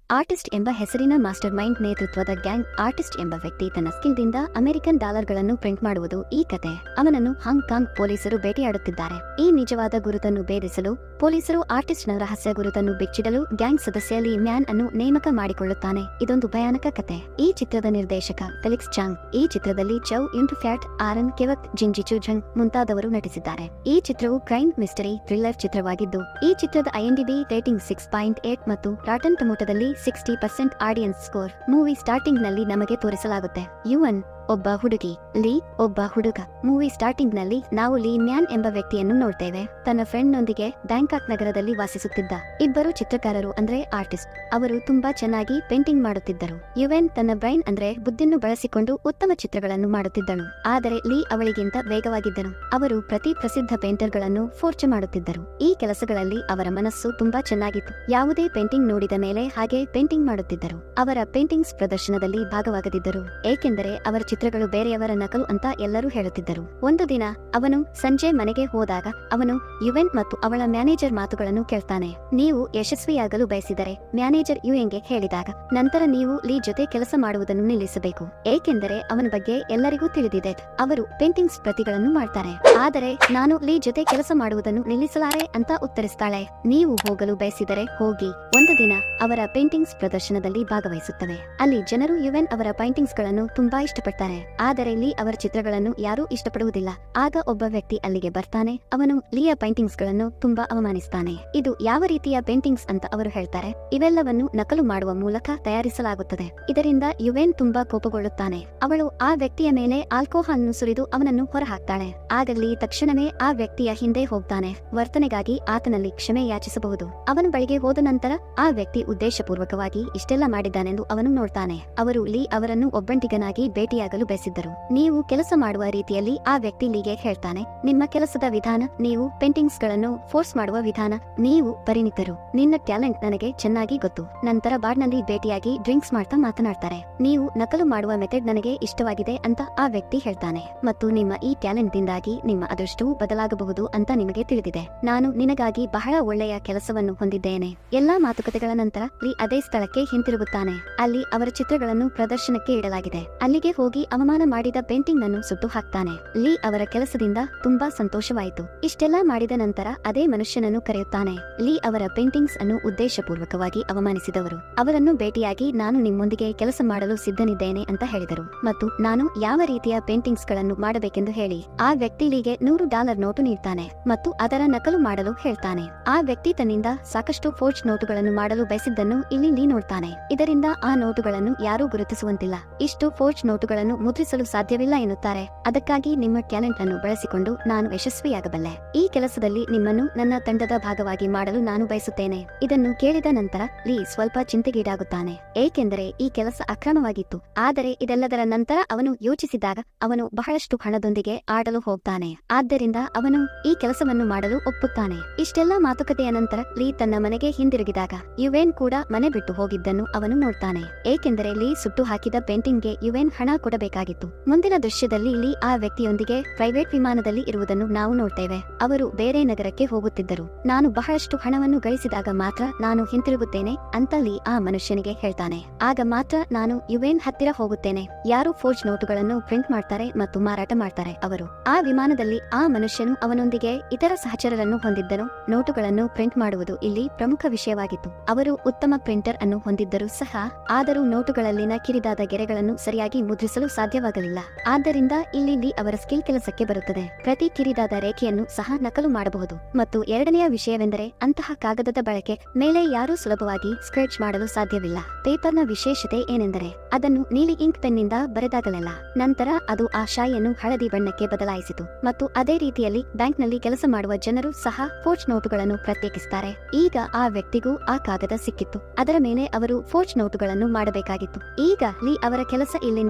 artist ಎಂಬ ಹೆಸರಿನ master ಮೈಂಡ್ ನೇತೃತ್ವದ ಗ್ಯಾಂಗ್ ಆರ್ಟಿಸ್ಟ್ ಎಂಬ ವ್ಯಕ್ತಿ ತನ್ನ ಸ್ಕಿಲ್ದಿಂದ ಅಮೆರಿಕನ್ ಡಾಲರ್ಗಳನ್ನು ಪ್ರಿಂಟ್ ಮಾಡುವುದು ಈ ಕತೆ ಅವನನ್ನು ಹಾಂಗ್ಕಾಂಗ್ ಪೊಲೀಸರು ಬೇಟೆಯಾಡುತ್ತಿದ್ದಾರೆ ಈ ನಿಜವಾದ ಗುರುತನ್ನು ಭೇದಿಸಲು ಪೊಲೀಸರು ಆರ್ಟಿಸ್ಟ್ನ ರಹಸ್ಯ ಗುರುತನ್ನು ಬಿಚ್ಚಿಡಲು ಗ್ಯಾಂಗ್ ಸದಸ್ಯ ಲೀ ಮ್ಯಾನ್ ಅನ್ನು ನೇಮಕ ಮಾಡಿಕೊಳ್ಳುತ್ತಾನೆ ಇದೊಂದು ಭಯಾನಕ ಕತೆ ಈ ಚಿತ್ರದ ನಿರ್ದೇಶಕ ಫೆಲಿಕ್ಸ್ ಚಾಂಗ್ ಈ ಚಿತ್ರದಲ್ಲಿ Chow Yun Fat Aaron Kwok Jingchu Zhang ಮುಂತಾದವರು ನಟಿಸಿದ್ದಾರೆ ಈ ಚಿತ್ರವು ಕ್ರೈಮ್ ಮಿಸ್ಟರಿ ಥ್ರಿಲ್ಲರ್ ಚಿತ್ರವಾಗಿದ್ದು ಈ ಚಿತ್ರದ IMDB rating six point eight ಮತ್ತು ರಾಟನ್ ಟೊಮೊಟೊದಲ್ಲಿ sixty percent audience score movie starting ನಲ್ಲಿ ನಮಗೆ ತೋರಿಸಲಾಗುತ್ತೆ ಯುವನ್ ಒಬ್ಬ ಹುಡುಗಿ ಲೀ ಒಬ್ಬ ಹುಡುಗ ಮೂವಿ ಸ್ಟಾರ್ಟಿಂಗ್ ನಲ್ಲಿ ನಾವು ಲೀ ಮ್ಯಾನ್ ಎಂಬ ವ್ಯಕ್ತಿಯನ್ನು ನೋಡ್ತೇವೆ ತನ್ನ ಫ್ರೆಂಡ್ ನೊಂದಿಗೆ ಬ್ಯಾಂಕಾಕ್ ನಗರದಲ್ಲಿ ವಾಸಿಸುತ್ತಿದ್ದ ಇಬ್ಬರು ಚಿತ್ರಕಾರರು ಅಂದ್ರೆ ಆರ್ಟಿಸ್ಟ್ ಅವರು ತುಂಬಾ ಚೆನ್ನಾಗಿ ಪೇಂಟಿಂಗ್ ಮಾಡುತ್ತಿದ್ದರು ಯುವೆನ್ ತನ್ನ ಬ್ರೈನ್ ಅಂದ್ರೆ ಬುದ್ಧಿಯನ್ನು ಬಳಸಿಕೊಂಡು ಉತ್ತಮ ಚಿತ್ರಗಳನ್ನು ಮಾಡುತ್ತಿದ್ದಳು ಆದರೆ ಲೀ ಅವಳಿಗಿಂತ ವೇಗವಾಗಿದ್ದನು ಅವರು ಪ್ರತಿ ಪ್ರಸಿದ್ಧ ಪೇಂಟರ್ಗಳನ್ನು ಫೋರ್ಚ್ ಮಾಡುತ್ತಿದ್ದರು ಈ ಕೆಲಸಗಳಲ್ಲಿ ಅವರ ಮನಸ್ಸು ತುಂಬಾ ಚೆನ್ನಾಗಿತ್ತು ಯಾವುದೇ ಪೇಂಟಿಂಗ್ ನೋಡಿದ ಮೇಲೆ ಹಾಗೆ ಪೇಂಟಿಂಗ್ ಮಾಡುತ್ತಿದ್ದರು ಅವರ ಪೇಂಟಿಂಗ್ಸ್ ಪ್ರದರ್ಶನದಲ್ಲಿ ಭಾಗವಾಗದಿದ್ದರು ಏಕೆಂದರೆ ಅವರ ಚಿತ್ರಗಳು ಬೇರೆಯವರ ನಕಲು ಅಂತ ಎಲ್ಲರೂ ಹೇಳುತ್ತಿದ್ದರು ಒಂದು ದಿನ ಅವನು ಸಂಜೆ ಮನೆಗೆ ಹೋದಾಗ ಅವನು ಯುವೆನ್ ಮತ್ತು ಅವಳ ಮ್ಯಾನೇಜರ್ ಮಾತುಗಳನ್ನು ಕೇಳ್ತಾನೆ ನೀವು ಯಶಸ್ವಿಯಾಗಲು ಬಯಸಿದರೆ ಮ್ಯಾನೇಜರ್ ಯುಎನ್ಗೆ ಹೇಳಿದಾಗ ನಂತರ ನೀವು ಲೀ ಜೊತೆ ಕೆಲಸ ಮಾಡುವುದನ್ನು ನಿಲ್ಲಿಸಬೇಕು ಏಕೆಂದರೆ ಅವನ ಬಗ್ಗೆ ಎಲ್ಲರಿಗೂ ತಿಳಿದಿದೆ ಅವರು ಪೇಂಟಿಂಗ್ಸ್ ಪ್ರತಿಗಳನ್ನು ಮಾಡ್ತಾರೆ ಆದರೆ ನಾನು ಲೀ ಜೊತೆ ಕೆಲಸ ಮಾಡುವುದನ್ನು ನಿಲ್ಲಿಸಲಾರೆ ಅಂತ ಉತ್ತರಿಸ್ತಾಳೆ ನೀವು ಹೋಗಲು ಬಯಸಿದರೆ ಹೋಗಿ ಒಂದು ದಿನ ಅವರ ಪೇಂಟಿಂಗ್ಸ್ ಪ್ರದರ್ಶನದಲ್ಲಿ ಭಾಗವಹಿಸುತ್ತವೆ ಅಲ್ಲಿ ಜನರು ಯುವೆನ್ ಅವರ ಪೇಂಟಿಂಗ್ಸ್ ಗಳನ್ನು ತುಂಬಾ ಇಷ್ಟಪಡ್ತಾರೆ ಆದರೆ ಲೀ ಅವರ ಚಿತ್ರಗಳನ್ನು ಯಾರೂ ಇಷ್ಟಪಡುವುದಿಲ್ಲ ಆಗ ಒಬ್ಬ ವ್ಯಕ್ತಿ ಅಲ್ಲಿಗೆ ಬರ್ತಾನೆ ಅವನು ಲೀಯ ಪೇಂಟಿಂಗ್ಸ್ ಗಳನ್ನು ತುಂಬಾ ಅವಮಾನಿಸ್ತಾನೆ ಇದು ಯಾವ ರೀತಿಯ ಪೇಂಟಿಂಗ್ಸ್ ಅಂತ ಅವರು ಹೇಳ್ತಾರೆ ಇವೆಲ್ಲವನ್ನು ನಕಲು ಮಾಡುವ ಮೂಲಕ ತಯಾರಿಸಲಾಗುತ್ತದೆ ಇದರಿಂದ ಯುವೆನ್ ತುಂಬಾ ಕೋಪಗೊಳ್ಳುತ್ತಾನೆ ಅವಳು ಆ ವ್ಯಕ್ತಿಯ ಮೇಲೆ ಆಲ್ಕೋಹಾಲ್ ನು ಸುರಿದು ಅವನನ್ನು ಹೊರಹಾಕ್ತಾಳೆ ಆಗಲಿ ತಕ್ಷಣವೇ ಆ ವ್ಯಕ್ತಿಯ ಹಿಂದೆ ಹೋಗ್ತಾನೆ ವರ್ತನೆಗಾಗಿ ಆತನಲ್ಲಿ ಕ್ಷಮೆ ಯಾಚಿಸಬಹುದು ಅವನ ಬಳಿಗೆ ಹೋದ ನಂತರ ಆ ವ್ಯಕ್ತಿ ಉದ್ದೇಶಪೂರ್ವಕವಾಗಿ ಇಷ್ಟೆಲ್ಲ ಮಾಡಿದ್ದಾನೆಂದು ಅವನು ನೋಡ್ತಾನೆ ಅವರು ಲೀ ಅವರನ್ನು ಒಬ್ಬಂಟಿಗನಾಗಿ ಭೇಟಿಯಾಗಲು ಬಯಸಿದ್ದರು ನೀವು ಕೆಲಸ ಮಾಡುವ ರೀತಿಯಲ್ಲಿ ಆ ವ್ಯಕ್ತಿ ಲೀಗೆ ಹೇಳ್ತಾನೆ ನಿಮ್ಮ ಕೆಲಸದ ವಿಧಾನ ನೀವು ಪೇಂಟಿಂಗ್ಸ್ ಗಳನ್ನು ಫೋರ್ಸ್ ಮಾಡುವ ವಿಧಾನ ನೀವು ಪರಿಣಿತರು ನಿನ್ನ ಟ್ಯಾಲೆಂಟ್ ನನಗೆ ಚೆನ್ನಾಗಿ ಗೊತ್ತು ನಂತರ ಬಾರ್ನಲ್ಲಿ ಭೇಟಿಯಾಗಿ ಡ್ರಿಂಕ್ಸ್ ಮಾಡ್ತಾ ಮಾತನಾಡ್ತಾರೆ ನೀವು ನಕಲು ಮಾಡುವ ಮೆಥಡ್ ನನಗೆ ಇಷ್ಟವಾಗಿದೆ ಅಂತ ಆ ವ್ಯಕ್ತಿ ಹೇಳ್ತಾನೆ ಮತ್ತು ನಿಮ್ಮ ಈ ಟ್ಯಾಲೆಂಟ್ ದಿಂದಾಗಿ ನಿಮ್ಮ ಅದೃಷ್ಟವು ಬದಲಾಗಬಹುದು ಅಂತ ನಿಮಗೆ ತಿಳಿದಿದೆ ನಾನು ನಿನಗಾಗಿ ಬಹಳ ಒಳ್ಳೆಯ ಕೆಲಸವನ್ನು ಹೊಂದಿದ್ದೇನೆ ಎಲ್ಲಾ ಮಾತುಕತೆಗಳ ನಂತರ ಲೀ ಅದೇ ಸ್ಥಳಕ್ಕೆ ಹಿಂತಿರುಗುತ್ತಾನೆ ಅಲ್ಲಿ ಅವರ ಚಿತ್ರಗಳನ್ನು ಪ್ರದರ್ಶನಕ್ಕೆ ಇಡಲಾಗಿದೆ ಅಲ್ಲಿಗೆ ಹೋಗಿ ಅವಮಾನ ಮಾಡಿದ ಪೇಂಟಿಂಗ್ ಅನ್ನು ಸುಟ್ಟು ಹಾಕ್ತಾನೆ ಲೀ ಅವರ ಕೆಲಸದಿಂದ ತುಂಬಾ ಸಂತೋಷವಾಯಿತು ಇಷ್ಟೆಲ್ಲ ಮಾಡಿದ ನಂತರ ಅದೇ ಮನುಷ್ಯನನ್ನು ಕರೆಯುತ್ತಾನೆ ಲೀ ಅವರ ಪೇಂಟಿಂಗ್ಸ್ ಅನ್ನು ಉದ್ದೇಶಪೂರ್ವಕವಾಗಿ ಅವಮಾನಿಸಿದವರು ಅವರನ್ನು ಭೇಟಿಯಾಗಿ ನಾನು ನಿಮ್ಮೊಂದಿಗೆ ಕೆಲಸ ಮಾಡಲು ಸಿದ್ಧನಿದ್ದೇನೆ ಅಂತ ಹೇಳಿದರು ಮತ್ತು ನಾನು ಯಾವ ರೀತಿಯ ಪೇಂಟಿಂಗ್ಸ್ ಗಳನ್ನು ಮಾಡಬೇಕೆಂದು ಹೇಳಿ ಆ ವ್ಯಕ್ತಿ ಲೀಗೆ ನೂರು ಡಾಲರ್ ನೋಟು ನೀಡ್ತಾನೆ ಮತ್ತು ಅದರ ನಕಲು ಮಾಡಲು ಹೇಳ್ತಾನೆ ಆ ವ್ಯಕ್ತಿ ತನ್ನಿಂದ ಸಾಕಷ್ಟು ಫೋರ್ಜ್ ನೋಟುಗಳನ್ನು ಮಾಡಲು ಬಯಸಿದ್ದನ್ನು ಇಲ್ಲಿ ಲೀ ನೋಡ್ತಾನೆ ಇದರಿಂದ ಆ ನೋಟುಗಳನ್ನು ಯಾರೂ ಗುರುತಿಸುವಂತಿಲ್ಲ ಇಷ್ಟು ಫೋರ್ಜ್ ನೋಟುಗಳನ್ನು ಮುದ್ರಿಸಲು ಸಾಧ್ಯವಿಲ್ಲ ಎನ್ನುತ್ತಾರೆ ಅದಕ್ಕಾಗಿ ನಿಮ್ಮ ಟ್ಯಾಲೆಂಟ್ ಅನ್ನು ಬಳಸಿಕೊಂಡು ನಾನು ಯಶಸ್ವಿಯಾಗಬಲ್ಲೆ ಈ ಕೆಲಸದಲ್ಲಿ ನಿಮ್ಮನ್ನು ನನ್ನ ತಂಡದ ಭಾಗವಾಗಿ ಮಾಡಲು ನಾನು ಬಯಸುತ್ತೇನೆ ಇದನ್ನು ಕೇಳಿದ ನಂತರ ಲೀ ಸ್ವಲ್ಪ ಚಿಂತೆಗೀಡಾಗುತ್ತಾನೆ ಏಕೆಂದರೆ ಈ ಕೆಲಸ ಅಕ್ರಮವಾಗಿತ್ತು ಆದರೆ ಇದೆಲ್ಲದರ ನಂತರ ಅವನು ಯೋಚಿಸಿದಾಗ ಅವನು ಬಹಳಷ್ಟು ಹಣದೊಂದಿಗೆ ಆಡಲು ಹೋಗ್ತಾನೆ ಆದ್ದರಿಂದ ಅವನು ಈ ಕೆಲಸವನ್ನು ಮಾಡಲು ಒಪ್ಪುತ್ತಾನೆ ಇಷ್ಟೆಲ್ಲ ಮಾತುಕತೆಯ ನಂತರ ಲೀ ತನ್ನ ಮನೆಗೆ ಹಿಂದಿರುಗಿದಾಗ ಯುವೆನ್ ಕೂಡ ಮನೆ ಬಿಟ್ಟು ಹೋಗಿದ್ದನ್ನು ಅವನು ನೋಡ್ತಾನೆ ಏಕೆಂದರೆ ಲೀ ಸುಟ್ಟು ಹಾಕಿದ ಪೇಂಟಿಂಗ್ಗೆ ಯುವೆನ್ ಹಣ ಕೊಡಬೇಕಾಗಿತ್ತು ಮುಂದಿನ ದೃಶ್ಯದಲ್ಲಿ ಲೀ ಆ ವ್ಯಕ್ತಿಯೊಂದಿಗೆ ಪ್ರೈವೇಟ್ ವಿಮಾನದಲ್ಲಿ ಇರುವುದನ್ನು ನಾವು ನೋಡ್ತೇವೆ ಅವರು ಬೇರೆ ನಗರಕ್ಕೆ ಹೋಗುತ್ತಿದ್ದರು ನಾನು ಬಹಳಷ್ಟು ಹಣವನ್ನು ಗಳಿಸಿದಾಗ ಮಾತ್ರ ನಾನು ಹಿಂತಿರುಗುತ್ತೇನೆ ಅಂತ ಲೀ ಆ ಮನುಷ್ಯನಿಗೆ ಹೇಳ್ತಾನೆ ಆಗ ಮಾತ್ರ ನಾನು ಯುವೆನ್ ಹತ್ತಿರ ಹೋಗುತ್ತೇನೆ ಯಾರು ಫೋರ್ಜ್ ನೋಟುಗಳನ್ನು ಪ್ರಿಂಟ್ ಮಾಡ್ತಾರೆ ಮತ್ತು ಮಾರಾಟ ಮಾಡ್ತಾರೆ ಅವರು ಆ ವಿಮಾನದಲ್ಲಿ ಆ ಮನುಷ್ಯನು ಅವನೊಂದಿಗೆ ಇತರ ಸಹಚರರನ್ನು ಹೊಂದಿದ್ದನು ನೋಟುಗಳನ್ನು ಪ್ರಿಂಟ್ ಮಾಡುವುದು ಇಲ್ಲಿ ಪ್ರಮುಖ ವಿಷಯವಾಗಿತ್ತು ಅವರು ಉತ್ತಮ ಪ್ರಿಂಟರ್ ಅನ್ನು ಹೊಂದಿದ್ದರೂ ಸಹ ಆದರೂ ನೋಟುಗಳಲ್ಲಿನ ಕಿರಿದಾದ ಗೆರೆಗಳನ್ನು ಸರಿಯಾಗಿ ಮುದ್ರಿಸಲು ಸಾಧ್ಯವಾಗಲಿಲ್ಲ ಆದ್ದರಿಂದ ಇಲ್ಲಿ ಲೀ ಅವರ ಸ್ಕಿಲ್ ಕೆಲಸಕ್ಕೆ ಬರುತ್ತದೆ ಪ್ರತಿ ಕಿರಿದಾದ ರೇಖೆಯನ್ನು ಸಹ ನಕಲು ಮಾಡಬಹುದು ಮತ್ತು ಎರಡನೆಯ ವಿಷಯವೆಂದರೆ ಅಂತಹ ಕಾಗದದ ಬಳಕೆ ಮೇಲೆ ಯಾರೂ ಸುಲಭವಾಗಿ ಸ್ಕ್ರೆಚ್ ಮಾಡಲು ಸಾಧ್ಯವಿಲ್ಲ ಪೇಪರ್ನ ವಿಶೇಷತೆ ಏನೆಂದರೆ ಅದನ್ನು ನೀಲಿ ಇಂಕ್ ಪೆನ್ನಿಂದ ಬರೆದಾಗಲೆಲ್ಲ ನಂತರ ಅದು ಆ ಶಾಯಿಯನ್ನು ಹಳದಿ ಬಣ್ಣಕ್ಕೆ ಬದಲಾಯಿಸಿತು ಮತ್ತು ಅದೇ ರೀತಿಯಲ್ಲಿ ಬ್ಯಾಂಕ್ನಲ್ಲಿ ಕೆಲಸ ಮಾಡುವ ಜನರು ಸಹ ಫೋರ್ಜ್ ನೋಟುಗಳನ್ನು ಪ್ರತ್ಯೇಕಿಸುತ್ತಾರೆ ಈಗ ಆ ವ್ಯಕ್ತಿಗೂ ಆ ಕಾಗದ ಸಿಕ್ಕಿತ್ತು ಅದರ ಮೇಲೆ ಅವರು ಫೋರ್ಜ್ ನೋಟುಗಳನ್ನು ಮಾಡಬೇಕಾಗಿತ್ತು ಈಗ ಲೀ ಅವರ ಕೆಲಸ ಇಲ್ಲಿಂದ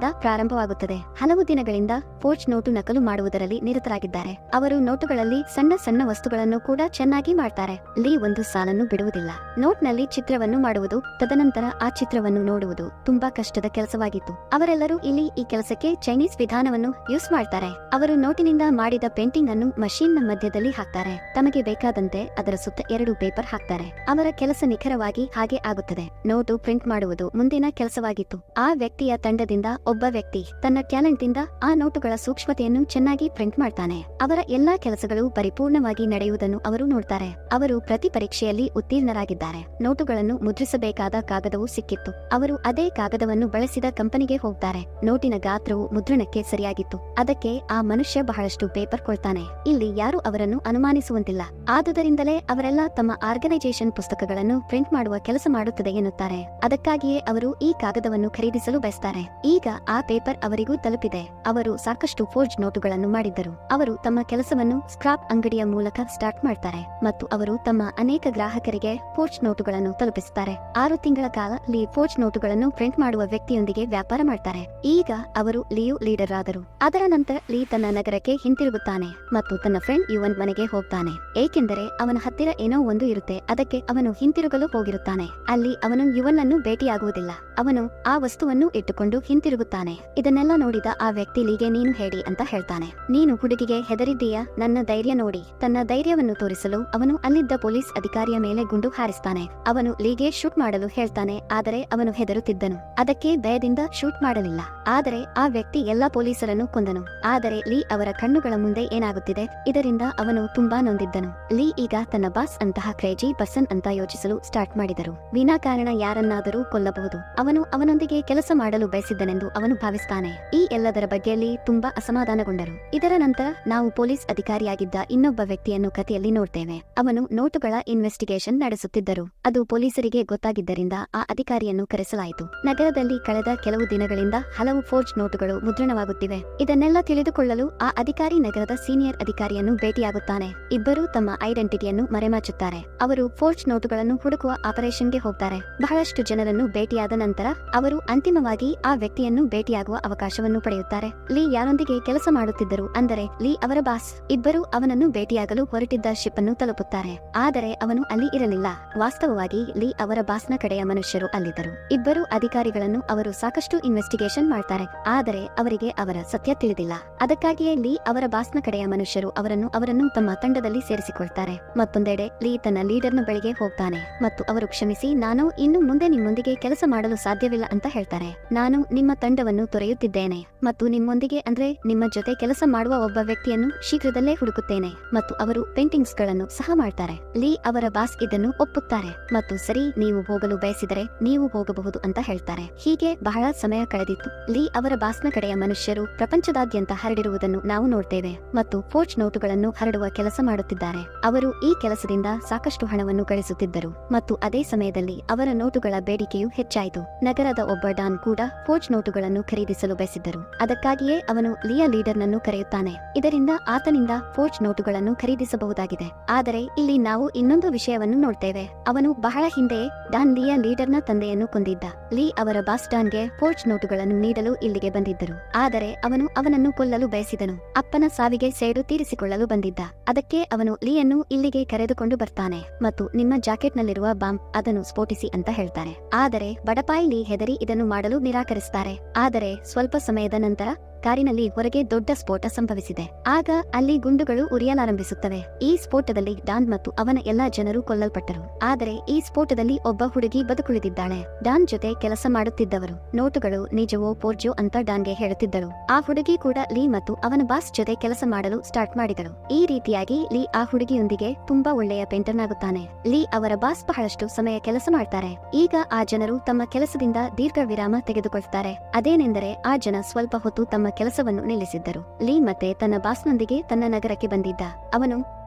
ಆರಂಭವಾಗುತ್ತದೆ ಹಲವು ದಿನಗಳಿಂದ ಫೋರ್ಜ್ ನೋಟು ನಕಲು ಮಾಡುವುದರಲ್ಲಿ ನಿರತರಾಗಿದ್ದಾರೆ ಅವರು ನೋಟುಗಳಲ್ಲಿ ಸಣ್ಣ ಸಣ್ಣ ವಸ್ತುಗಳನ್ನು ಕೂಡ ಚೆನ್ನಾಗಿ ಮಾಡ್ತಾರೆ ಲೀ ಒಂದು ಸಾಲನ್ನು ಬಿಡುವುದಿಲ್ಲ ನೋಟ್ನಲ್ಲಿ ಚಿತ್ರವನ್ನು ಮಾಡುವುದು ತದನಂತರ ಆ ಚಿತ್ರವನ್ನು ನೋಡುವುದು ತುಂಬಾ ಕಷ್ಟದ ಕೆಲಸವಾಗಿತ್ತು ಅವರೆಲ್ಲರೂ ಇಲ್ಲಿ ಈ ಕೆಲಸಕ್ಕೆ ಚೈನೀಸ್ ವಿಧಾನವನ್ನು ಯೂಸ್ ಮಾಡ್ತಾರೆ ಅವರು ನೋಟಿನಿಂದ ಮಾಡಿದ ಪೇಂಟಿಂಗ್ ಅನ್ನು ಮಷೀನ್ ನ ಮಧ್ಯದಲ್ಲಿ ಹಾಕ್ತಾರೆ ತಮಗೆ ಬೇಕಾದಂತೆ ಅದರ ಸುತ್ತ ಎರಡು ಪೇಪರ್ ಹಾಕ್ತಾರೆ ಅವರ ಕೆಲಸ ನಿಖರವಾಗಿ ಹಾಗೆ ಆಗುತ್ತದೆ ನೋಟು ಪ್ರಿಂಟ್ ಮಾಡುವುದು ಮುಂದಿನ ಕೆಲಸವಾಗಿತ್ತು ಆ ವ್ಯಕ್ತಿಯ ತಂಡದಿಂದ ಒಬ್ಬ ವ್ಯಕ್ತಿ ತನ್ನ ಟ್ಯಾಲೆಂಟ್ ದಿಂದ ಆ ನೋಟುಗಳ ಸೂಕ್ಷ್ಮತೆಯನ್ನು ಚೆನ್ನಾಗಿ ಪ್ರಿಂಟ್ ಮಾಡ್ತಾನೆ ಅವರ ಎಲ್ಲಾ ಕೆಲಸಗಳು ಪರಿಪೂರ್ಣವಾಗಿ ನಡೆಯುವುದನ್ನು ಅವರು ನೋಡ್ತಾರೆ ಅವರು ಪ್ರತಿ ಪರೀಕ್ಷೆಯಲ್ಲಿ ಉತ್ತೀರ್ಣರಾಗಿದ್ದಾರೆ ನೋಟುಗಳನ್ನು ಮುದ್ರಿಸಬೇಕಾದ ಕಾಗದವು ಸಿಕ್ಕಿತ್ತು ಅವರು ಅದೇ ಕಾಗದವನ್ನು ಬಳಸಿದ ಕಂಪನಿಗೆ ಹೋಗ್ತಾರೆ ನೋಟಿನ ಗಾತ್ರವು ಮುದ್ರಣಕ್ಕೆ ಸರಿಯಾಗಿತ್ತು ಅದಕ್ಕೆ ಆ ಮನುಷ್ಯ ಬಹಳಷ್ಟು ಪೇಪರ್ ಕೊಳ್ತಾನೆ ಇಲ್ಲಿ ಯಾರು ಅವರನ್ನು ಅನುಮಾನಿಸುವಂತಿಲ್ಲ ಆದುದರಿಂದಲೇ ಅವರೆಲ್ಲ ತಮ್ಮ ಆರ್ಗನೈಸೇಷನ್ ಪುಸ್ತಕಗಳನ್ನು ಪ್ರಿಂಟ್ ಮಾಡುವ ಕೆಲಸ ಮಾಡುತ್ತದೆ ಎನ್ನುತ್ತಾರೆ ಅದಕ್ಕಾಗಿಯೇ ಅವರು ಈ ಕಾಗದವನ್ನು ಖರೀದಿಸಲು ಬಯಸ್ತಾರೆ ಈಗ ಆ ಪೇಪರ್ ಅವರಿಗೂ ತಲುಪಿದೆ ಅವರು ಸಾಕಷ್ಟು ಫೋರ್ಜ್ ನೋಟುಗಳನ್ನು ಮಾಡಿದ್ದರು ಅವರು ತಮ್ಮ ಕೆಲಸವನ್ನು ಸ್ಕ್ರಾಪ್ ಅಂಗಡಿಯ ಮೂಲಕ ಸ್ಟಾರ್ಟ್ ಮಾಡ್ತಾರೆ ಮತ್ತು ಅವರು ತಮ್ಮ ಅನೇಕ ಗ್ರಾಹಕರಿಗೆ ಫೋರ್ಜ್ ನೋಟುಗಳನ್ನು ತಲುಪಿಸುತ್ತಾರೆ ಆರು ತಿಂಗಳ ಕಾಲ ಲೀ ಫೋರ್ಜ್ ನೋಟುಗಳನ್ನು ಪ್ರಿಂಟ್ ಮಾಡುವ ವ್ಯಕ್ತಿಯೊಂದಿಗೆ ವ್ಯಾಪಾರ ಮಾಡ್ತಾರೆ ಈಗ ಅವರು ಲಿಯು ಲೀಡರ್ ಆದರು ಅದರ ನಂತರ ಲೀ ತನ್ನ ನಗರಕ್ಕೆ ಹಿಂತಿರುಗುತ್ತಾನೆ ಮತ್ತು ತನ್ನ ಫ್ರೆಂಡ್ ಯುವನ್ ಮನೆಗೆ ಹೋಗ್ತಾನೆ ಏಕೆಂದರೆ ಅವನ ಹತ್ತಿರ ಏನೋ ಒಂದು ಇರುತ್ತೆ ಅದಕ್ಕೆ ಅವನು ಹಿಂತಿರುಗಲು ಹೋಗಿರುತ್ತಾನೆ ಅಲ್ಲಿ ಅವನು ಯುವನ್ ಅನ್ನು ಭೇಟಿಯಾಗುವುದಿಲ್ಲ ಅವನು ಆ ವಸ್ತುವನ್ನು ಇಟ್ಟುಕೊಂಡು ಹಿಂತಿರುಗುತ್ತಾನೆ ಇದನ್ನೆಲ್ಲ ನೋಡಿದ ಆ ವ್ಯಕ್ತಿ ಲೀಗೆ ನೀನು ಹೇಳಿ ಅಂತ ಹೇಳ್ತಾನೆ ನೀನು ಹುಡುಗಿಗೆ ಹೆದರಿದ್ದೀಯಾ ನನ್ನ ಧೈರ್ಯ ನೋಡಿ ತನ್ನ ಧೈರ್ಯವನ್ನು ತೋರಿಸಲು ಅವನು ಅಲ್ಲಿದ್ದ ಪೊಲೀಸ್ ಅಧಿಕಾರಿಯ ಮೇಲೆ ಗುಂಡು ಹಾರಿಸ್ತಾನೆ ಅವನು ಲೀಗೆ ಶೂಟ್ ಮಾಡಲು ಹೇಳ್ತಾನೆ ಆದರೆ ಅವನು ಹೆದರುತ್ತಿದ್ದನು ಅದಕ್ಕೆ ಭಯದಿಂದ ಶೂಟ್ ಮಾಡಲಿಲ್ಲ ಆದರೆ ಆ ವ್ಯಕ್ತಿ ಎಲ್ಲಾ ಪೊಲೀಸರನ್ನು ಕೊಂದನು ಆದರೆ ಲೀ ಅವರ ಕಣ್ಣುಗಳ ಮುಂದೆ ಏನಾಗುತ್ತಿದೆ ಇದರಿಂದ ಅವನು ತುಂಬಾ ನೊಂದಿದ್ದನು ಲೀ ಈಗ ತನ್ನ ಬಾಸ್ ಅಂತಹ ಕ್ರೇಜಿ ಪರ್ಸನ್ ಅಂತ ಯೋಚಿಸಲು ಸ್ಟಾರ್ಟ್ ಮಾಡಿದರು ವಿನಾಕಾರಣ ಯಾರನ್ನಾದರೂ ಕೊಲ್ಲಬಹುದು ಅವನು ಅವನೊಂದಿಗೆ ಕೆಲಸ ಮಾಡಲು ಬಯಸಿದ್ದನೆಂದು ಅವನು ಭಾವಿಸ್ತಾನೆ ಈ ಎಲ್ಲದರ ಬಗ್ಗೆ ಲೀ ತುಂಬಾ ಅಸಮಾಧಾನಗೊಂಡರು ಇದರ ನಂತರ ನಾವು ಪೊಲೀಸ್ ಅಧಿಕಾರಿಯಾಗಿದ್ದ ಇನ್ನೊಬ್ಬ ವ್ಯಕ್ತಿಯನ್ನು ಕಥೆಯಲ್ಲಿ ನೋಡ್ತೇವೆ ಅವನು ನೋಟುಗಳ ಇನ್ವೆಸ್ಟಿಗೇಷನ್ ನಡೆಸುತ್ತಿದ್ದರು ಅದು ಪೊಲೀಸರಿಗೆ ಗೊತ್ತಾಗಿದ್ದರಿಂದ ಆ ಅಧಿಕಾರಿಯನ್ನು ಕರೆಸಲಾಯಿತು ನಗರದಲ್ಲಿ ಕಳೆದ ಕೆಲವು ದಿನಗಳಿಂದ ಹಲವು ಫೋರ್ಜ್ ನೋಟುಗಳು ಮುದ್ರಣವಾಗುತ್ತಿವೆ ಇದನ್ನೆಲ್ಲ ತಿಳಿದುಕೊಳ್ಳಲು ಆ ಅಧಿಕಾರಿ ನಗರದ ಸೀನಿಯರ್ ಅಧಿಕಾರಿಯನ್ನು ಭೇಟಿಯಾಗುತ್ತಾನೆ ಇಬ್ಬರೂ ತಮ್ಮ ಐಡೆಂಟಿಟಿಯನ್ನು ಮರೆಮಾಚುತ್ತಾರೆ ಅವರು ಫೋರ್ಜ್ ನೋಟುಗಳನ್ನು ಹುಡುಕುವ ಆಪರೇಷನ್ಗೆ ಹೋಗ್ತಾರೆ ಬಹಳಷ್ಟು ಜನರನ್ನು ಭೇಟಿಯಾದ ನಂತರ ಅವರು ಅಂತಿಮವಾಗಿ ಆ ವ್ಯಕ್ತಿಯನ್ನು ಭೇಟಿಯಾಗುವ ಅವಕಾಶವನ್ನು ಪಡೆಯುತ್ತಾರೆ ಲೀ ಯಾರೊಂದಿಗೆ ಕೆಲಸ ಮಾಡುತ್ತಿದ್ದರು ಅಂದರೆ ಲೀ ಅವರ ಬಾಸ್ ಇಬ್ಬರು ಅವನನ್ನು ಭೇಟಿಯಾಗಲು ಹೊರಟಿದ್ದ ಶಿಪ್ ಅನ್ನು ತಲುಪುತ್ತಾರೆ ಆದರೆ ಅವನು ಅಲ್ಲಿ ಇರಲಿಲ್ಲ ವಾಸ್ತವವಾಗಿ ಲೀ ಅವರ ಬಾಸ್ನ ಕಡೆಯ ಮನುಷ್ಯರು ಅಲ್ಲಿದ್ದರು ಇಬ್ಬರು ಅಧಿಕಾರಿಗಳನ್ನು ಅವರು ಸಾಕಷ್ಟು ಇನ್ವೆಸ್ಟಿಗೇಷನ್ ಮಾಡ್ತಾರೆ ಆದರೆ ಅವರಿಗೆ ಅವರ ಸತ್ಯ ತಿಳಿದಿಲ್ಲ ಅದಕ್ಕಾಗಿಯೇ ಲೀ ಅವರ ಬಾಸ್ನ ಕಡೆಯ ಮನುಷ್ಯರು ಅವರನ್ನು ಅವರನ್ನು ತಮ್ಮ ತಂಡದಲ್ಲಿ ಸೇರಿಸಿಕೊಳ್ತಾರೆ ಮತ್ತೊಂದೆಡೆ ಲೀ ತನ್ನ ಲೀಡರ್ನ ಬಳಿಗೆ ಹೋಗ್ತಾನೆ ಮತ್ತು ಅವರು ಕ್ಷಮಿಸಿ ನಾನು ಇನ್ನು ಮುಂದೆ ನಿಮ್ಮೊಂದಿಗೆ ಕೆಲಸ ಮಾಡಲು ಸಾಧ್ಯವಿಲ್ಲ ಅಂತ ಹೇಳ್ತಾರೆ ನಾನು ನಿಮ್ಮ ತಂಡವನ್ನು ತೊರೆಯುತ್ತಿದ್ದೇನೆ ಮತ್ತು ನಿಮ್ಮೊಂದಿಗೆ ಅಂದ್ರೆ ನಿಮ್ಮ ಜೊತೆ ಕೆಲಸ ಮಾಡುವ ಒಬ್ಬ ವ್ಯಕ್ತಿಯನ್ನು ಶೀಘ್ರದಲ್ಲೇ ಹುಡುಕುತ್ತೇನೆ ಮತ್ತು ಅವರು ಪೇಂಟಿಂಗ್ಸ್ ಗಳನ್ನು ಸಹ ಮಾಡ್ತಾರೆ ಲೀ ಅವರ ಬಾಸ್ ಇದನ್ನು ಒಪ್ಪುತ್ತಾರೆ ಮತ್ತು ಸರಿ ನೀವು ಹೋಗಲು ಬಯಸಿದರೆ ನೀವು ಹೋಗಬಹುದು ಅಂತ ಹೇಳ್ತಾರೆ ಹೀಗೆ ಬಹಳ ಸಮಯ ಕಳೆದಿತ್ತು ಲೀ ಅವರ ಬಾಸ್ನ ಕಡೆಯ ಮನುಷ್ಯರು ಪ್ರಪಂಚದಾದ್ಯಂತ ಹರಡಿರುವುದನ್ನು ನಾವು ನೋಡ್ತೇವೆ ಮತ್ತು ಫೋರ್ಜ್ ನೋಟುಗಳನ್ನು ಹರಡುವ ಕೆಲಸ ಮಾಡುತ್ತಿದ್ದಾರೆ ಅವರು ಈ ಕೆಲಸದಿಂದ ಸಾಕಷ್ಟು ಹಣವನ್ನು ಗಳಿಸುತ್ತಿದ್ದರು ಮತ್ತು ಅದೇ ಸಮಯದಲ್ಲಿ ಅವರ ನೋಟುಗಳ ಬೇಡಿಕೆಯು ಹೆಚ್ಚಾಯಿತು ನಗರದ ಒಬ್ಬ ಡಾನ್ ಕೂಡ ಫೋರ್ಜ್ ನೋಟುಗಳನ್ನು ಖರೀದಿಸಲು ಬಯಸಿದ್ದರು ಅದಕ್ಕಾಗಿಯೇ ಅವನು ಲಿಯಾ ಲೀಡರ್ನನ್ನು ಕರೆಯುತ್ತಾನೆ ಇದರಿಂದ ಆತನಿಂದ ಫೋರ್ಜ್ ನೋಟುಗಳನ್ನು ಖರೀದಿಸಬಹುದಾಗಿದೆ ಆದರೆ ಇಲ್ಲಿ ನಾವು ಇನ್ನೊಂದು ವಿಷಯವನ್ನು ನೋಡ್ತೇವೆ ಅವನು ಬಹಳ ಹಿಂದೆಯೇ ಡಾನ್ ಲಿಯಾ ಲೀಡರ್ನ ತಂದೆಯನ್ನು ಕೊಂದಿದ್ದ ಲೀ ಅವರ ಬಾಸ್ ಡಾನ್ಗೆ ಫೋರ್ಜ್ ನೋಟುಗಳನ್ನು ನೀಡಲು ಇಲ್ಲಿಗೆ ಬಂದಿದ್ದರು ಆದರೆ ಅವನು ಅವನನ್ನು ಕೊಲ್ಲಲು ಬಯಸಿದನು ಅಪ್ಪನ ಸಾವಿಗೆ ಸೇಡು ತೀರಿಸಿಕೊಳ್ಳಲು ಬಂದಿದ್ದ ಅದಕ್ಕೆ ಅವನು ಲೀಯನ್ನು ಇಲ್ಲಿಗೆ ಕರೆದುಕೊಂಡು ಬರ್ತಾನೆ ಮತ್ತು ನಿಮ್ಮ ಜಾಕೆಟ್ನಲ್ಲಿರುವ ಬಾಂಬ್ ಅದನ್ನು ಸ್ಫೋಟಿಸಿ ಅಂತ ಹೇಳ್ತಾರೆ ಆದರೆ ಬಡಪಾಯಿ ಲೀ ಹೆದರಿ ಇದನ್ನು ಮಾಡಲು ನಿರಾಕರಿಸುತ್ತಾರೆ ಆದರೆ ಸ್ವಲ್ಪ ಸಮಯದ ನಂತರ ಕಾರಿನಲ್ಲಿ ಹೊರಗೆ ದೊಡ್ಡ ಸ್ಫೋಟ ಸಂಭವಿಸಿದೆ ಆಗ ಅಲ್ಲಿ ಗುಂಡುಗಳು ಉರಿಯಲಾರಂಭಿಸುತ್ತವೆ ಈ ಸ್ಫೋಟದಲ್ಲಿ ಡಾನ್ ಮತ್ತು ಅವನ ಎಲ್ಲಾ ಜನರು ಕೊಲ್ಲಲ್ಪಟ್ಟರು ಆದರೆ ಈ ಸ್ಫೋಟದಲ್ಲಿ ಒಬ್ಬ ಹುಡುಗಿ ಬದುಕುಳಿದಿದ್ದಾಳೆ ಡಾನ್ ಜೊತೆ ಕೆಲಸ ಮಾಡುತ್ತಿದ್ದವರು ನೋಟುಗಳು ನಿಜವೋ ಪೋರ್ಜೋ ಅಂತ ಡಾನ್ಗೆ ಹೇಳುತ್ತಿದ್ದಳು ಆ ಹುಡುಗಿ ಕೂಡ ಲೀ ಮತ್ತು ಅವನ ಬಾಸ್ ಜೊತೆ ಕೆಲಸ ಮಾಡಲು ಸ್ಟಾರ್ಟ್ ಮಾಡಿದಳು ಈ ರೀತಿಯಾಗಿ ಲೀ ಆ ಹುಡುಗಿಯೊಂದಿಗೆ ತುಂಬಾ ಒಳ್ಳೆಯ ಪೇಂಟರ್ನಾಗುತ್ತಾನೆ ಲೀ ಅವರ ಬಾಸ್ ಬಹಳಷ್ಟು ಸಮಯ ಕೆಲಸ ಮಾಡ್ತಾರೆ ಈಗ ಆ ಜನರು ತಮ್ಮ ಕೆಲಸದಿಂದ ದೀರ್ಘ ವಿರಾಮ ತೆಗೆದುಕೊಳ್ತಾರೆ ಅದೇನೆಂದರೆ ಆ ಜನ ಸ್ವಲ್ಪ ಹೊತ್ತು ತಮ್ಮ ಕೆಲಸವನ್ನು ನಿಲ್ಲಿಸಿದ್ದರು ಲೀ ಮತ್ತೆ ತನ್ನ ಬಾಸ್ನೊಂದಿಗೆ ತನ್ನ ನಗರಕ್ಕೆ ಬಂದಿದ್ದ ಅವನು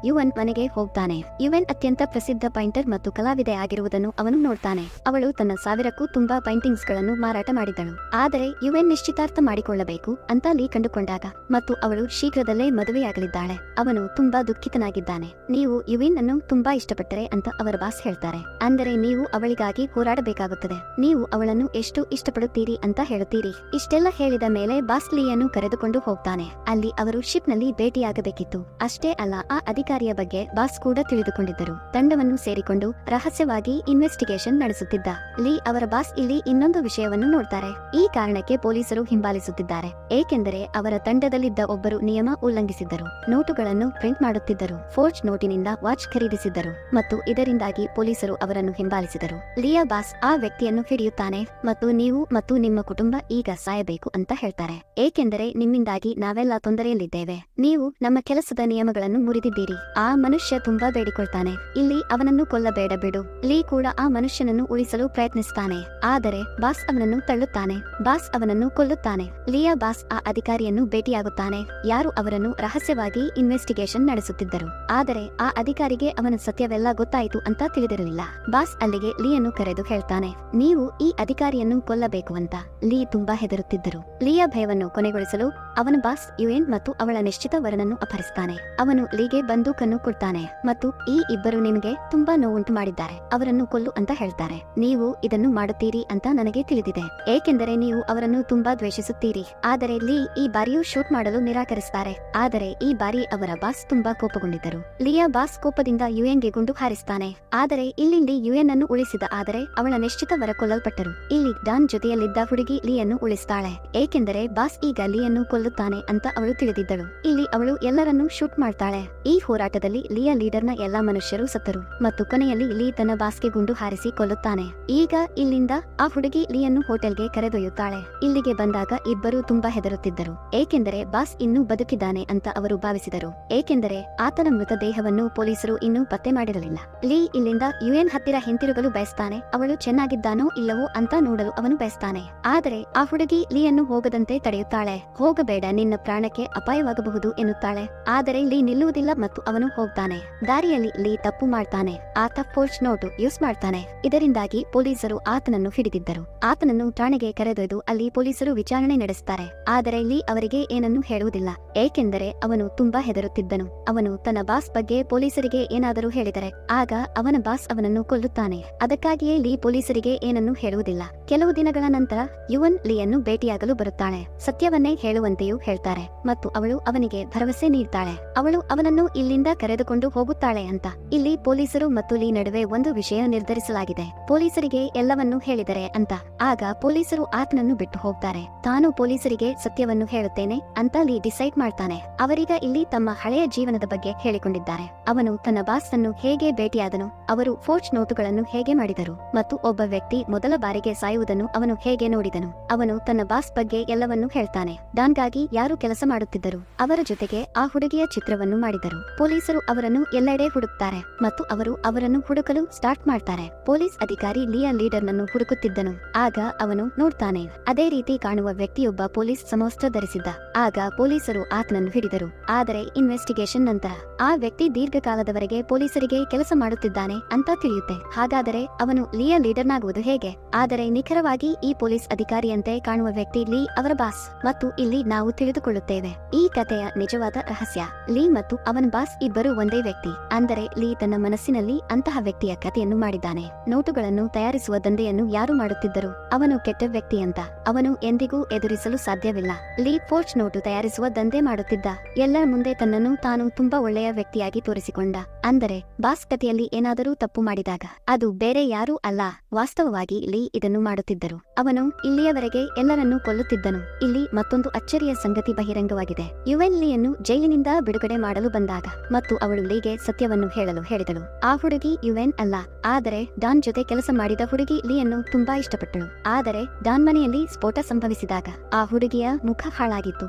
ಯುವನ್ ಮನೆಗೆ ಹೋಗ್ತಾನೆ ಯುವನ್ ಅತ್ಯಂತ ಪ್ರಸಿದ್ಧ ಪೈಂಟರ್ ಮತ್ತು ಕಲಾವಿದೆ ಆಗಿರುವುದನ್ನು ಅವನು ನೋಡ್ತಾನೆ ಅವಳು ತನ್ನ ಸಾವಿರಕ್ಕೂ ತುಂಬಾ ಪೈಂಟಿಂಗ್ಸ್ ಗಳನ್ನು ಮಾರಾಟ ಮಾಡಿದಳು ಆದರೆ ಯುವನ್ ನಿಶ್ಚಿತಾರ್ಥ ಮಾಡಿಕೊಳ್ಳಬೇಕು ಅಂತ ಲೀ ಕಂಡುಕೊಂಡಾಗ ಮತ್ತು ಅವಳು ಶೀಘ್ರದಲ್ಲೇ ಮದುವೆಯಾಗಲಿದ್ದಾಳೆ ಅವನು ತುಂಬಾ ದುಃಖಿತನಾಗಿದ್ದಾನೆ ನೀವು ಯುವಿನ್ ಅನ್ನು ತುಂಬಾ ಇಷ್ಟಪಟ್ಟರೆ ಅಂತ ಅವರ ಬಾಸ್ ಹೇಳ್ತಾರೆ ಅಂದರೆ ನೀವು ಅವಳಿಗಾಗಿ ಹೋರಾಡಬೇಕಾಗುತ್ತದೆ ನೀವು ಅವಳನ್ನು ಎಷ್ಟು ಇಷ್ಟಪಡುತ್ತೀರಿ ಅಂತ ಹೇಳುತ್ತೀರಿ ಇಷ್ಟೆಲ್ಲ ಹೇಳಿದ ಮೇಲೆ ಬಾಸ್ ಲೀಯನ್ನು ಕರೆದುಕೊಂಡು ಹೋಗ್ತಾನೆ ಅಲ್ಲಿ ಅವರು ಶಿಪ್ ನಲ್ಲಿ ಭೇಟಿಯಾಗಬೇಕಿತ್ತು ಅಷ್ಟೇ ಅಲ್ಲ ಆ ಅಧಿಕಾರಿಯ ಬಗ್ಗೆ ಬಾಸ್ ಕೂಡ ತಿಳಿದುಕೊಂಡಿದ್ದರು ತಂಡವನ್ನು ಸೇರಿಕೊಂಡು ರಹಸ್ಯವಾಗಿ ಇನ್ವೆಸ್ಟಿಗೇಷನ್ ನಡೆಸುತ್ತಿದ್ದ ಲೀ ಅವರ ಬಾಸ್ ಇಲ್ಲಿ ಇನ್ನೊಂದು ವಿಷಯವನ್ನು ನೋಡ್ತಾರೆ ಈ ಕಾರಣಕ್ಕೆ ಪೊಲೀಸರು ಹಿಂಬಾಲಿಸುತ್ತಿದ್ದಾರೆ ಏಕೆಂದರೆ ಅವರ ತಂಡದಲ್ಲಿದ್ದ ಒಬ್ಬರು ನಿಯಮ ಉಲ್ಲಂಘಿಸಿದ್ದರು ನೋಟುಗಳನ್ನು ಪ್ರಿಂಟ್ ಮಾಡುತ್ತಿದ್ದರು ಫೋರ್ಜ್ ನೋಟಿನಿಂದ ವಾಚ್ ಖರೀದಿಸಿದ್ದರು ಮತ್ತು ಇದರಿಂದಾಗಿ ಪೊಲೀಸರು ಅವರನ್ನು ಹಿಂಬಾಲಿಸಿದರು ಲಿಯಾ ಬಾಸ್ ಆ ವ್ಯಕ್ತಿಯನ್ನು ಹಿಡಿಯುತ್ತಾನೆ ಮತ್ತು ನೀವು ಮತ್ತು ನಿಮ್ಮ ಕುಟುಂಬ ಈಗ ಸಾಯಬೇಕು ಅಂತ ಹೇಳ್ತಾರೆ ಏಕೆಂದರೆ ನಿಮ್ಮಿಂದಾಗಿ ನಾವೆಲ್ಲ ತೊಂದರೆಯಲ್ಲಿದ್ದೇವೆ ನೀವು ನಮ್ಮ ಕೆಲಸದ ನಿಯಮಗಳನ್ನು ಮುರಿದಿದ್ದೀರಿ ಆ ಮನುಷ್ಯ ತುಂಬಾ ಬೇಡಿಕೊಳ್ತಾನೆ ಇಲ್ಲಿ ಅವನನ್ನು ಕೊಲ್ಲಬೇಡ ಬಿಡು ಲೀ ಕೂಡ ಆ ಮನುಷ್ಯನನ್ನು ಉಳಿಸಲು ಪ್ರಯತ್ನಿಸ್ತಾನೆ ಆದರೆ ಬಾಸ್ ಅವನನ್ನು ತಳ್ಳುತ್ತಾನೆ ಬಾಸ್ ಅವನನ್ನು ಕೊಲ್ಲುತ್ತಾನೆ ಲಿಯಾ ಬಾಸ್ ಆ ಅಧಿಕಾರಿಯನ್ನು ಭೇಟಿಯಾಗುತ್ತಾನೆ ಯಾರು ಅವರನ್ನು ರಹಸ್ಯವಾಗಿ ಇನ್ವೆಸ್ಟಿಗೇಷನ್ ನಡೆಸುತ್ತಿದ್ದರು ಆದರೆ ಆ ಅಧಿಕಾರಿಗೆ ಅವನ ಸತ್ಯವೆಲ್ಲ ಗೊತ್ತಾಯಿತು ಅಂತ ತಿಳಿದಿರಲಿಲ್ಲ ಬಾಸ್ ಅಲ್ಲಿಗೆ ಲೀಯನ್ನು ಕರೆದು ಹೇಳ್ತಾನೆ ನೀವು ಈ ಅಧಿಕಾರಿಯನ್ನು ಕೊಲ್ಲಬೇಕು ಅಂತ ಲೀ ತುಂಬಾ ಹೆದರುತ್ತಿದ್ದರು ಲೀಯ ಭಯವನ್ನು ಕೊನೆಗೊಳಿಸಲು ಅವನ ಬಾಸ್ ಯುಎನ್ ಮತ್ತು ಅವಳ ನಿಶ್ಚಿತ ವರನನ್ನು ಅಪಹರಿಸ್ತಾನೆ ಅವನು ಲೀಗೆ ಬಂದೂಕನ್ನು ಕೊಡ್ತಾನೆ ಮತ್ತು ಈ ಇಬ್ಬರು ನಿಮಗೆ ತುಂಬಾ ನೋವುಂಟು ಮಾಡಿದ್ದಾರೆ ಅವರನ್ನು ಕೊಲ್ಲು ಅಂತ ಹೇಳ್ತಾರೆ ನೀವು ಇದನ್ನು ಮಾಡುತ್ತೀರಿ ಅಂತ ನನಗೆ ತಿಳಿದಿದೆ ಏಕೆಂದರೆ ನೀವು ಅವರನ್ನು ತುಂಬಾ ದ್ವೇಷಿಸುತ್ತೀರಿ ಆದರೆ ಲೀ ಈ ಬಾರಿಯೂ ಶೂಟ್ ಮಾಡಲು ನಿರಾಕರಿಸ್ತಾರೆ ಆದರೆ ಈ ಬಾರಿ ಅವರ ಬಾಸ್ ತುಂಬಾ ಕೋಪಗೊಂಡಿದ್ದರು ಲಿಯಾ ಬಾಸ್ ಕೋಪದಿಂದ ಯುಎನ್ಗೆ ಗುಂಡು ಹಾರಿಸ್ತಾನೆ ಆದರೆ ಇಲ್ಲಿ ಯುಎನ್ ಅನ್ನು ಉಳಿಸಿದ ಆದರೆ ಅವಳ ನಿಶ್ಚಿತ ವರ ಕೊಲ್ಲಲ್ಪಟ್ಟರು ಇಲ್ಲಿ ಡಾನ್ ಜೊತೆಯಲ್ಲಿದ್ದ ಹುಡುಗಿ ಲೀಯನ್ನು ಉಳಿಸ್ತಾಳೆ ಏಕೆಂದರೆ ಬಾಸ್ ಈಗ ಲೀಯನ್ನು ಕೊಲ್ಲುತ್ತಾನೆ ಅಂತ ಅವಳು ತಿಳಿದಿದ್ದಳು ಇಲ್ಲಿ ಅವಳು ಎಲ್ಲರನ್ನೂ ಶೂಟ್ ಮಾಡ್ತಾಳೆ ಈ ಹೋರಾಟದಲ್ಲಿ ಲಿಯ ಲೀಡರ್ನ ಎಲ್ಲಾ ಮನುಷ್ಯರು ಸತ್ತರು ಮತ್ತು ಕೊನೆಯಲ್ಲಿ ಲೀ ತನ್ನ ಬಾಸ್ಗೆ ಗುಂಡು ಹಾರಿಸಿ ಕೊಲ್ಲುತ್ತಾನೆ ಈಗ ಇಲ್ಲಿಂದ ಆ ಹುಡುಗಿ ಲೀಯನ್ನು ಹೋಟೆಲ್ಗೆ ಕರೆದೊಯ್ಯುತ್ತಾಳೆ ಇಲ್ಲಿಗೆ ಬಂದಾಗ ಇಬ್ಬರು ತುಂಬಾ ಹೆದರುತ್ತಿದ್ದರು ಏಕೆಂದರೆ ಬಾಸ್ ಇನ್ನೂ ಬದುಕಿದ್ದಾನೆ ಅಂತ ಅವರು ಭಾವಿಸಿದರು ಏಕೆಂದರೆ ಆತನ ಮೃತದೇಹವನ್ನು ಪೊಲೀಸರು ಇನ್ನೂ ಪತ್ತೆ ಮಾಡಿರಲಿಲ್ಲ ಲೀ ಇಲ್ಲಿಂದ ಯುಎನ್ ಹತ್ತಿರ ಹಿಂತಿರುಗಲು ಬಯಸ್ತಾನೆ ಅವಳು ಚೆನ್ನಾಗಿದ್ದಾನೋ ಇಲ್ಲವೋ ಅಂತ ನೋಡಲು ಅವನು ಬಯಸ್ತಾನೆ ಆದರೆ ಆ ಹುಡುಗಿ ಲೀಯನ್ನು ಹೋಗದಂತೆ ತಡೆಯುತ್ತಾಳೆ ಹೋಗಬೇಡ ನಿನ್ನ ಪ್ರಾಣಕ್ಕೆ ಅಪಾಯವಾಗಬಹುದು ಎನ್ನುತ್ತಾಳೆ ಆದರೆ ಲೀ ನಿಲ್ಲುವುದಿಲ್ಲ ಮತ್ತು ಅವನು ಹೋಗ್ತಾನೆ ದಾರಿಯಲ್ಲಿ ಲೀ ತಪ್ಪು ಮಾಡ್ತಾನೆ ಆತ ಫೋರ್ಜ್ ನೋಟು ಯೂಸ್ ಮಾಡ್ತಾನೆ ಇದರಿಂದಾಗಿ ಪೊಲೀಸರು ಆತನನ್ನು ಹಿಡಿದಿದ್ದರು ಆತನನ್ನು ಠಾಣೆಗೆ ಕರೆದೊಯ್ದು ಅಲ್ಲಿ ಪೊಲೀಸರು ವಿಚಾರಣೆ ನಡೆಸುತ್ತಾರೆ ಆದರೆ ಲೀ ಅವರಿಗೆ ಏನನ್ನೂ ಹೇಳುವುದಿಲ್ಲ ಏಕೆಂದರೆ ಅವನು ತುಂಬಾ ಹೆದರುತ್ತಿದ್ದನು ಅವನು ತನ್ನ ಬಾಸ್ ಬಗ್ಗೆ ಪೊಲೀಸರಿಗೆ ಏನಾದರೂ ಹೇಳಿದರೆ ಆಗ ಅವನ ಬಾಸ್ ಅವನನ್ನು ಕೊಲ್ಲುತ್ತಾನೆ ಅದಕ್ಕಾಗಿಯೇ ಲೀ ಪೊಲೀಸರಿಗೆ ಏನನ್ನೂ ಹೇಳುವುದಿಲ್ಲ ಕೆಲವು ದಿನಗಳ ನಂತರ ಯುವನ್ ಲೀಯನ್ನು ಭೇಟಿಯಾಗಲು ಬರುತ್ತಾಳೆ ಸತ್ಯವನ್ನೇ ಹೇಳುವಂತೆಯೂ ಹೇಳ್ತಾರೆ ಮತ್ತು ಅವಳು ಅವನಿಗೆ ಭರವಸೆ ನೀಡ್ತಾಳೆ ಅವಳು ಅವನನ್ನು ಇಲ್ಲಿಂದ ಕರೆದುಕೊಂಡು ಹೋಗುತ್ತಾಳೆ ಅಂತ ಇಲ್ಲಿ ಪೊಲೀಸರು ಮತ್ತು ಲೀ ನಡುವೆ ಒಂದು ವಿಷಯ ನಿರ್ಧರಿಸಲಾಗಿದೆ ಪೊಲೀಸರಿಗೆ ಎಲ್ಲವನ್ನೂ ಹೇಳಿದರೆ ಅಂತ ಆಗ ಪೊಲೀಸರು ಆತನನ್ನು ಬಿಟ್ಟು ಹೋಗ್ತಾರೆ ತಾನು ಪೊಲೀಸರಿಗೆ ಸತ್ಯವನ್ನು ಹೇಳುತ್ತೇನೆ ಅಂತ ಲೀ ಡಿಸೈಡ್ ಮಾಡ್ತಾನೆ ಅವರೀಗ ಇಲ್ಲಿ ತಮ್ಮ ಹಳೆಯ ಜೀವನದ ಬಗ್ಗೆ ಹೇಳಿಕೊಂಡಿದ್ದಾರೆ ಅವನು ತನ್ನ ಬಾಸ್ ಅನ್ನು ಹೇಗೆ ಭೇಟಿಯಾದನು ಅವರು ಫೋರ್ಜ್ ನೋಟುಗಳನ್ನು ಹೇಗೆ ಮಾಡಿದರು ಮತ್ತು ಒಬ್ಬ ವ್ಯಕ್ತಿ ಮೊದಲ ಬಾರಿಗೆ ಸಾಯುವುದನ್ನು ಅವನು ಹೇಗೆ ನೋಡಿದನು ಅವನು ತನ್ನ ಬಾಸ್ ಬಗ್ಗೆ ಎಲ್ಲವನ್ನೂ ಹೇಳ್ತಾನೆ ಡಾನ್ಗಾಗಿ ಯಾರು ಕೆಲಸ ಮಾಡುತ್ತಿದ್ದರು ಅವರ ಜೊತೆಗೆ ಆ ಹುಡುಗಿಯ ಚಿತ್ರವನ್ನು ಮಾಡಿದರು ಪೊಲೀಸರು ಅವರನ್ನು ಎಲ್ಲೆಡೆ ಹುಡುಕ್ತಾರೆ ಮತ್ತು ಅವರು ಅವರನ್ನು ಹುಡುಕಲು ಸ್ಟಾರ್ಟ್ ಮಾಡ್ತಾರೆ ಪೊಲೀಸ್ ಅಧಿಕಾರಿ ಲಿಯಾ ಲೀಡರ್ನನ್ನು ಹುಡುಕುತ್ತಿದ್ದನು ಆಗ ಅವನು ನೋಡ್ತಾನೆ ಅದೇ ರೀತಿ ಕಾಣುವ ವ್ಯಕ್ತಿಯೊಬ್ಬ ಪೊಲೀಸ್ ಸಮವಸ್ತ್ರ ಧರಿಸಿದ್ದ ಆಗ ಪೊಲೀಸರು ಆತನನ್ನು ಹಿಡಿದರು ಆದರೆ ಇನ್ವೆಸ್ಟಿಗೇಷನ್ ನಂತರ ಆ ವ್ಯಕ್ತಿ ದೀರ್ಘಕಾಲದವರೆಗೆ ಪೊಲೀಸರಿಗೆ ಕೆಲಸ ಮಾಡುತ್ತಿದ್ದಾನೆ ಅಂತ ತಿಳಿಯುತ್ತೆ ಹಾಗಾದರೆ ಅವನು ಲಿಯಾ ಲೀಡರ್ನಾಗುವುದು ಹೇಗೆ ಆದರೆ ನಿಖರವಾಗಿ ಈ ಪೊಲೀಸ್ ಅಧಿಕಾರಿಯಂತೆ ಕಾಣುವ ವ್ಯಕ್ತಿ ಲೀ ಅವರ ಬಾಸ್ ಮತ್ತು ಇಲ್ಲಿ ನಾವು ತಿಳಿದುಕೊಳ್ಳುತ್ತೇವೆ ಈ ಕಥೆಯ ನಿಜವಾದ ರಹಸ್ಯ ಲೀ ಮತ್ತು ಅವನ ಬಾಸ್ ಇಬ್ಬರು ಒಂದೇ ವ್ಯಕ್ತಿ ಅಂದರೆ ಲೀ ತನ್ನ ಮನಸ್ಸಿನಲ್ಲಿ ಅಂತಹ ವ್ಯಕ್ತಿಯ ಕಥೆಯನ್ನು ಮಾಡಿದ್ದಾನೆ ನೋಟುಗಳನ್ನು ತಯಾರಿಸುವ ದಂಧೆಯನ್ನು ಯಾರು ಮಾಡುತ್ತಿದ್ದರು ಅವನು ಕೆಟ್ಟ ವ್ಯಕ್ತಿ ಅಂತ ಅವನು ಎಂದಿಗೂ ಎದುರಿಸಲು ಸಾಧ್ಯವಿಲ್ಲ ಲೀ ಫೋರ್ಜ್ ನೋಟು ತಯಾರಿಸುವ ದಂಧೆ ಮಾಡುತ್ತಿದ್ದ ಎಲ್ಲರ ಮುಂದೆ ತನ್ನನ್ನು ತಾನು ತುಂಬಾ ಒಳ್ಳೆಯ ವ್ಯಕ್ತಿಯಾಗಿ ತೋರಿಸಿಕೊಂಡ ಅಂದರೆ ಬಾಸ್ ಕಥೆಯಲ್ಲಿ ಏನಾದರೂ ತಪ್ಪು ಮಾಡಿದಾಗ ಅದು ಬೇರೆ ಯಾರೂ ಅಲ್ಲ ವಾಸ್ತವವಾಗಿ ಲೀ ಇದನ್ನು ಮಾಡುತ್ತಿದ್ದರು ಅವನು ಇಲ್ಲಿಯವರೆಗೆ ಎಲ್ಲರನ್ನೂ ಕೊಲ್ಲುತ್ತಿದ್ದನು ಇಲ್ಲಿ ಮತ್ತೊಂದು ಅಚ್ಚರಿಯ ಸಂಗತಿ ಬಹಿರಂಗವಾಗಿದೆ ಯುಎನ್ ಲೀಯನ್ನು ಜೈಲಿನಿಂದ ಬಿಡುಗಡೆ ಮಾಡಲು ಬಂದಾಗ ಮತ್ತು ಅವಳು ಲೀಗೆ ಸತ್ಯವನ್ನು ಹೇಳಲು ಹೇಳಿದಳು ಆ ಹುಡುಗಿ ಯುಎನ್ ಅಲ್ಲ ಆದರೆ ಡಾನ್ ಜೊತೆ ಕೆಲಸ ಮಾಡಿದ ಹುಡುಗಿ ಲೀಯನ್ನು ತುಂಬಾ ಇಷ್ಟಪಟ್ಟಳು ಆದರೆ ಡಾನ್ ಮನೆಯಲ್ಲಿ ಸ್ಫೋಟ ಸಂಭವಿಸಿದಾಗ ಆ ಹುಡುಗಿಯ ಮುಖ ಹಾಳಾಗಿತ್ತು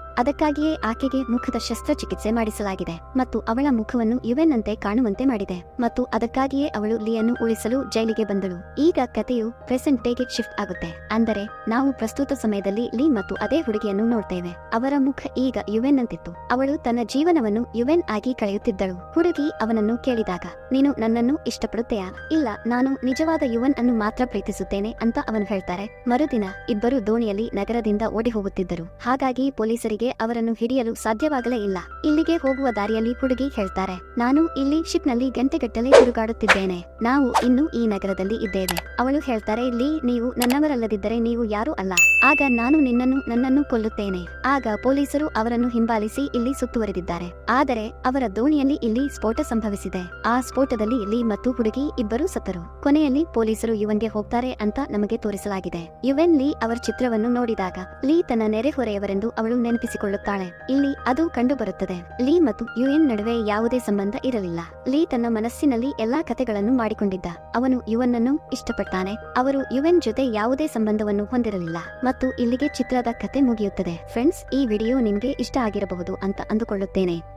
ಅದಕ್ಕಾಗಿಯೇ ಆಕೆಗೆ ಮುಖದ ಶಸ್ತ್ರಚಿಕಿತ್ಸೆ ಮಾಡಿಸಲಾಗಿದೆ ಮತ್ತು ಅವಳ ಮುಖವನ್ನು ಯುವೆನ್ ಅಂತೆ ಕಾಣುವಂತೆ ಮಾಡಿದೆ ಮತ್ತು ಅದಕ್ಕಾಗಿಯೇ ಅವಳು ಲಿಯನ್ನು ಉಳಿಸಲು ಜೈಲಿಗೆ ಬಂದಳು ಈಗ ಕಥೆಯು ಪ್ರೆಸೆಂಟ್ ಡೇಗೆ ಶಿಫ್ಟ್ ಆಗುತ್ತೆ ಅಂದರೆ ನಾವು ಪ್ರಸ್ತುತ ಸಮಯದಲ್ಲಿ ಲೀ ಮತ್ತು ಅದೇ ಹುಡುಗಿಯನ್ನು ನೋಡ್ತೇವೆ ಅವರ ಮುಖ ಈಗ ಯುವೆನ್ ಅಂತಿತ್ತು ಅವಳು ತನ್ನ ಜೀವನವನ್ನು ಯುವೆನ್ ಆಗಿ ಕಳೆಯುತ್ತಿದ್ದಳು ಹುಡುಗಿ ಅವನನ್ನು ಕೇಳಿದಾಗ ನೀನು ನನ್ನನ್ನು ಇಷ್ಟಪಡುತ್ತೆಯಾ ಇಲ್ಲ ನಾನು ನಿಜವಾದ ಯುವನ್ ಅನ್ನು ಮಾತ್ರ ಪ್ರೀತಿಸುತ್ತೇನೆ ಅಂತ ಅವನು ಹೇಳ್ತಾರೆ ಮರುದಿನ ಇಬ್ಬರು ದೋಣಿಯಲ್ಲಿ ನಗರದಿಂದ ಓಡಿ ಹೋಗುತ್ತಿದ್ದರು ಹಾಗಾಗಿ ಪೊಲೀಸರಿಗೆ ಅವರನ್ನು ಹಿಡಿಯಲು ಸಾಧ್ಯವಾಗಲೇ ಇಲ್ಲ ಇಲ್ಲಿಗೆ ಹೋಗುವ ದಾರಿಯಲ್ಲಿ ಹುಡುಗಿ ಹೇಳ್ತಾರೆ ನಾನು ಇಲ್ಲಿ ಶಿಪ್ನಲ್ಲಿ ಗಂಟೆಗಟ್ಟಲೆ ತಿರುಗಾಡುತ್ತಿದ್ದೇನೆ ನಾವು ಇನ್ನು ಈ ನಗರದಲ್ಲಿ ಇದ್ದೇವೆ ಅವಳು ಹೇಳ್ತಾರೆ ಇಲ್ಲಿ ನೀವು ನನ್ನವರಲ್ಲದಿದ್ದರೆ ನೀವು ಯಾರೂ ಅಲ್ಲ ಆಗ ನಾನು ನಿನ್ನನ್ನು ನನ್ನನ್ನು ಕೊಲ್ಲುತ್ತೇನೆ ಆಗ ಪೊಲೀಸರು ಅವರನ್ನು ಹಿಂಬಾಲಿಸಿ ಇಲ್ಲಿ ಸುತ್ತುವರೆದಿದ್ದಾರೆ ಆದರೆ ಅವರ ದೋಣಿಯಲ್ಲಿ ಇಲ್ಲಿ ಸ್ಫೋಟ ಸಂಭವಿಸಿದೆ ಆ ಸ್ಫೋಟದಲ್ಲಿ ಲೀ ಮತ್ತು ಹುಡುಗಿ ಇಬ್ಬರೂ ಸತ್ತರು ಕೊನೆಯಲ್ಲಿ ಪೊಲೀಸರು ಯುವನ್ಗೆ ಹೋಗ್ತಾರೆ ಅಂತ ನಮಗೆ ತೋರಿಸಲಾಗಿದೆ ಯುವೆನ್ ಲೀ ಅವರ ಚಿತ್ರವನ್ನು ನೋಡಿದಾಗ ಲೀ ತನ್ನ ನೆರೆಹೊರೆಯವರೆಂದು ಅವಳು ನೆನಪಿಸಿಕೊಳ್ಳುತ್ತಾಳೆ ಇಲ್ಲಿ ಅದು ಕಂಡುಬರುತ್ತದೆ ಲೀ ಮತ್ತು ಯುಎನ್ ನಡುವೆ ಯಾವುದೇ ಸಂಬಂಧ ಇರಲಿಲ್ಲ ಲೀ ತನ್ನ ಮನಸ್ಸಿನಲ್ಲಿ ಎಲ್ಲಾ ಕತೆಗಳನ್ನು ಮಾಡಿಕೊಂಡಿದ್ದ ಅವನು ಯುವನ್ನನ್ನು ಇಷ್ಟಪಡ್ತಾನೆ ಅವರು ಯುವೆನ್ ಜೊತೆ ಯಾವುದೇ ಸಂಬಂಧವನ್ನು ಹೊಂದಿರಲಿಲ್ಲ ಮತ್ತು ಇಲ್ಲಿಗೆ ಚಿತ್ರದ ಕತೆ ಮುಗಿಯುತ್ತದೆ ಫ್ರೆಂಡ್ಸ್ ಈ ವಿಡಿಯೋ ನಿಮ್ಗೆ ಇಷ್ಟ ಆಗಿರಬಹುದು ಅಂತ ಅಂದುಕೊಳ್ಳುತ್ತೇನೆ